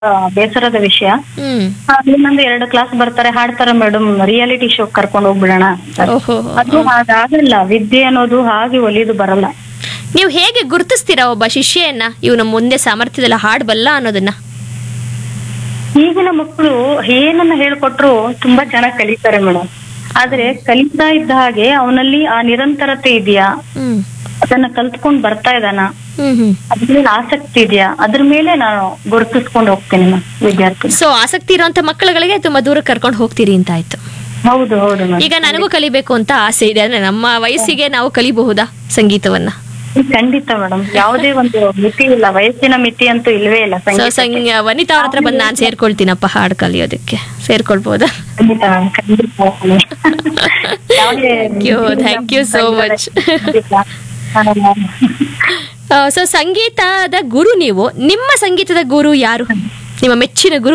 ಆ, ಬೇಸರದ ವಿಷಯ ಹ್ಮ್ ಆ, ಇನ್ನೊಂದು ಎರಡು ಕ್ಲಾಸ್ ಬರ್ತಾರೆ ಹಾಡ್ತಾರೆ ಮೇಡಮ್ ರಿಯಾಲಿಟಿ ಶೋ ಕರ್ಕೊಂಡು ಹೋಗ್ಬಿಡೋಣ ಅಂತಾರೆ. ಓಹೋ ಅದು ಹಾಗಾಗಲ್ಲ ವಿದ್ಯೆ ಅನ್ನೋದು ಹಾಗೆ ಒಲಿದು ಬರಲ್ಲ ನೀವು ಹೇಗೆ ಗುರುತಿಸ್ತೀರಾ ಒಬ್ಬ ಶಿಷ್ಯೆಯನ್ನ ಇವನು ಮುಂದೆ ಸಾಮರ್ಥ್ಯದಲ್ಲಿ ಹಾಡಬಲ್ಲ ಅನ್ನೋದನ್ನ ಈಗಿನ ಮಕ್ಕಳು ಏನನ್ನ ಹೇಳ್ಕೊಟ್ರು ತುಂಬಾ ಚೆನ್ನಾಗಿ ಕಲಿತಾರೆ ಮೇಡಮ್ ಆದ್ರೆ ಕಲಿತಾ ಇದ್ದ ಹಾಗೆ ಅವನಲ್ಲಿ ಆ ನಿರಂತರತೆ ಇದೆಯಾ ಹ್ಮ್ ಅದನ್ನ ಕಲ್ತ್ಕೊಂಡ್ ಬರ್ತಾ ಇದ್ದಾನ ಹ್ಮ್ ಹ್ಮ್ ಅದ್ರ ಮೇಲೆ ಆಸಕ್ತಿ ಇದೆಯಾ ಅದ್ರ ಮೇಲೆ ನಾನು ಗುರುತಿಸ್ಕೊಂಡು ಹೋಗ್ತೀನಿ ಮ್ಯಾಮ್ ವಿದ್ಯಾರ್ಥಿ ಸೊ ಆಸಕ್ತಿ ಇರುವಂತ ಮಕ್ಕಳುಗಳಿಗೆ ತುಂಬಾ ದೂರ ಕರ್ಕೊಂಡು ಹೋಗ್ತೀರಿ ಅಂತ ಆಯ್ತು ಹೌದು ಹೌದು ಮ್ಯಾಮ್ ಈಗ ನನಗೂ ಕಲಿಬೇಕು ಅಂತ ಆಸೆ ಇದೆ ಅಂದ್ರೆ ನಮ್ಮ ವಯಸ್ಸಿಗೆ ನಾವು ಕಲಿಬಹುದಾ ಸಂಗೀತವನ್ನ ಖಂಡಿತ ಮೇಡಮ್ ಯಾವುದೇ ಒಂದು ಮಿತಿ ಇಲ್ಲ ವಯಸ್ಸಿನ ಮಿತಿ ಅಂತೂ ಇಲ್ವೇ ಇಲ್ಲ ಸೊ ಸಂಗೀತ ಸಂಗ ವನಿತಾ ಅವ್ರ ಹತ್ರ ಬಂದು ನಾನು ಸೇರ್ಕೊಳ್ತೀನಪ್ಪ ಹಾಡು ಕಲಿಯೋದಕ್ಕೆ ಸೇರ್ಕೊಳ್ಬೋದಾ ಖಂಡಿತ ma'am, ಖಂಡಿತ ಯಾವುದೇ Thank you, thank you so much. ಖಂಡಿತ. ಹಾ, ma'am. ಸೊ ಸಂಗೀತದ ಗುರು ನೀವು ನಿಮ್ಮ ಸಂಗೀತದ ಗುರು ಯಾರು ನಿಮ್ಮ ಮೆಚ್ಚಿನ ಗುರು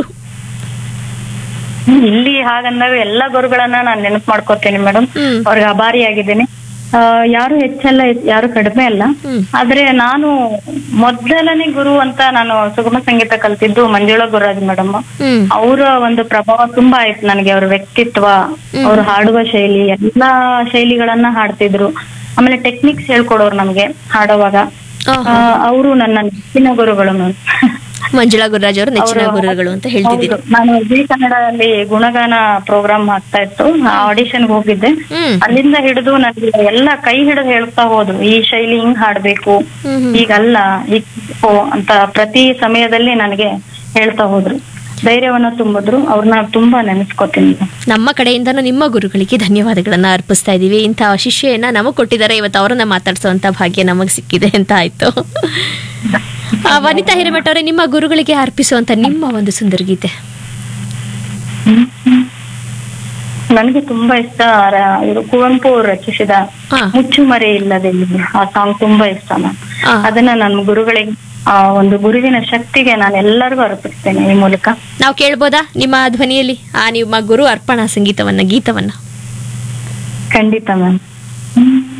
ಇಲ್ಲಿ ಹಾಗಂದಾಗ ಎಲ್ಲ ಗುರುಗಳನ್ನ ನಾನು ನೆನಪು ಮಾಡ್ಕೋತೀನಿ ಮೇಡಮ್ ಹ್ಮ್. ಅವ್ರಿಗೆ ಅಭಾರಿಯಾಗಿದ್ದೀನಿ ಆ, ಯಾರು ಹೆಚ್ಚಲ್ಲ ಯಾರು ಕಡಿಮೆ ಅಲ್ಲ ಹ್ಮ್. ಆದ್ರೆ ನಾನು ಮೊದಲನೇ ಗುರು ಅಂತ ನಾನು ಸುಗಮ ಸಂಗೀತ ಕಲ್ತಿದ್ದು ಮಂಜುಳಾ ಗುರುರಾಜ್ ಮೇಡಮ್ ಹ್ಮ್ ಅವರ ಒಂದು ಪ್ರಭಾವ ತುಂಬಾ ಆಯ್ತು ನನಗೆ ಅವ್ರ ವ್ಯಕ್ತಿತ್ವ ಅವ್ರು ಹಾಡುವ ಶೈಲಿ ಎಲ್ಲಾ ಶೈಲಿಗಳನ್ನ ಹಾಡ್ತಿದ್ರು ಆಮೇಲೆ ಟೆಕ್ನಿಕ್ಸ್ ಹೇಳ್ಕೊಡೋರು ನಮ್ಗೆ ಹಾಡುವಾಗ ಆಹಾ. ಅವರು ನನ್ನ ನೆಚ್ಚಿನ ಗುರುಗಳು ಮ್ಯಾಮ್ ಮಂಜುಳಾ ಗುರುರಾಜ್ ಅವರು ನೆಚ್ಚಿನ ಗುರುಗಳು ಅಂತ ಹೇಳ್ತಿದ್ದೀರಿ ಹೌದು. ನಾನು ಜಿ ಕನ್ನಡದಲ್ಲಿ ಗುಣಗಾನ ಪ್ರೋಗ್ರಾಮ್ ಆಗ್ತಾ ಇತ್ತು ಆಡಿಷನ್ ಹೋಗಿದ್ದೆ ಹ್ಮ್ ಅಲ್ಲಿಂದ ಹಿಡಿದು ನನಗೆ ಎಲ್ಲ ಕೈ ಹಿಡಿದು ಹೇಳ್ತಾ ಹೋದ್ರು ಈ ಶೈಲಿ ಹಿಂಗ್ ಹಾಡ್ಬೇಕು ಹ್ಮ್ ಹ್ಮ್. ಈಗಲ್ಲ ಹೀಗ್ ಓ ಅಂತ ಪ್ರತಿ ಸಮಯದಲ್ಲಿ ನನಗೆ ಹೇಳ್ತಾ ಹೋದ್ರು ಧೈರ್ಯವನ್ನ ತುಂಬಿದ್ರು ಅವ್ರನ್ನ ತುಂಬಾ ನೆನೆಸ್ಕೊತೀನಿ ನಮ್ಮ ಕಡೆಯಿಂದನೂ ನಿಮ್ಮ ಗುರುಗಳಿಗೆ ಧನ್ಯವಾದಗಳನ್ನ ಅರ್ಪಿಸ್ತಾ ಇದೀವಿ ಇಂತಹ ಶಿಷ್ಯೆಯನ್ನ ನಮಗ್ ಕೊಟ್ಟಿದ್ದಾರೆ ಇವತ್ತು ಅವರನ್ನ ಮಾತಾಡಿಸುವಂತ ಭಾಗ್ಯ ನಮಗ್ ಸಿಕ್ಕಿದೆ ಅಂತ ಆಯ್ತು ಆ, ವನಿತಾ ಹಿರೇಮಠ ಅವರೇ ನಿಮ್ಮ ಗುರುಗಳಿಗೆ ಅರ್ಪಿಸುವಂತ ನಿಮ್ಮ ಒಂದು ಸುಂದರ ಗೀತೆ ನನಗೆ ತುಂಬಾ ಇಷ್ಟ ರ- ಇವ್ರು ಕುವೆಂಪು ರಚಿಸಿದ ಹಾ. ಮುಚ್ಚುಮರೆ ಇಲ್ಲದೆ ಇಲ್ಲಿ. ಆ ಸಾಂಗ್ ತುಂಬಾ ಇಷ್ಟ ನಾನು ಆ, ಅದನ್ನ ನನ್ನ ಗುರುಗಳಿಗೆ ಆ ಒಂದು ಗುರುವಿನ ಶಕ್ತಿಗೆ ನಾನು ಎಲ್ಲರಿಗೂ ಅರ್ಪಿಸ್ತೇನೆ ಈ ಮೂಲಕ ನಾವು ಕೇಳ್ಬೋದಾ ನಿಮ್ಮ ಧ್ವನಿಯಲ್ಲಿ ಆ ನಿಮ್ಮ ಗುರು ಅರ್ಪಣಾ ಸಂಗೀತವನ್ನ ಗೀತವನ್ನ ಖಂಡಿತ ಮ್ಯಾಮ್